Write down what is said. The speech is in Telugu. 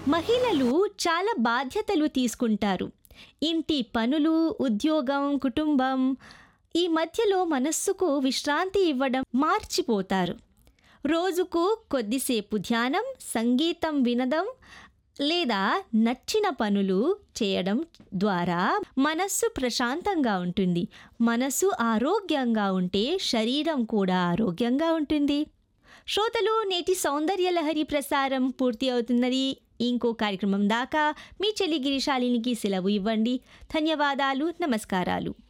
మహిళలు చాలా బాధ్యతలు తీసుకుంటారు ఇంటి పనులు ఉద్యోగం కుటుంబం ఈ మధ్యలో మనస్సుకు విశ్రాంతి ఇవ్వడం మార్చిపోతారు రోజుకు కొద్దిసేపు ధ్యానం సంగీతం వినడం లేదా నచ్చిన పనులు చేయడం ద్వారా మనస్సు ప్రశాంతంగా ఉంటుంది మనస్సు ఆరోగ్యంగా ఉంటే శరీరం కూడా ఆరోగ్యంగా ఉంటుంది శ్రోతలు నేటి సౌందర్య లహరి ప్రసారం పూర్తి అవుతున్నది ఇంకో కార్యక్రమం దాకా మీ చెల్లి గిరిశాలినికి సెలవు ఇవ్వండి ధన్యవాదాలు నమస్కారాలు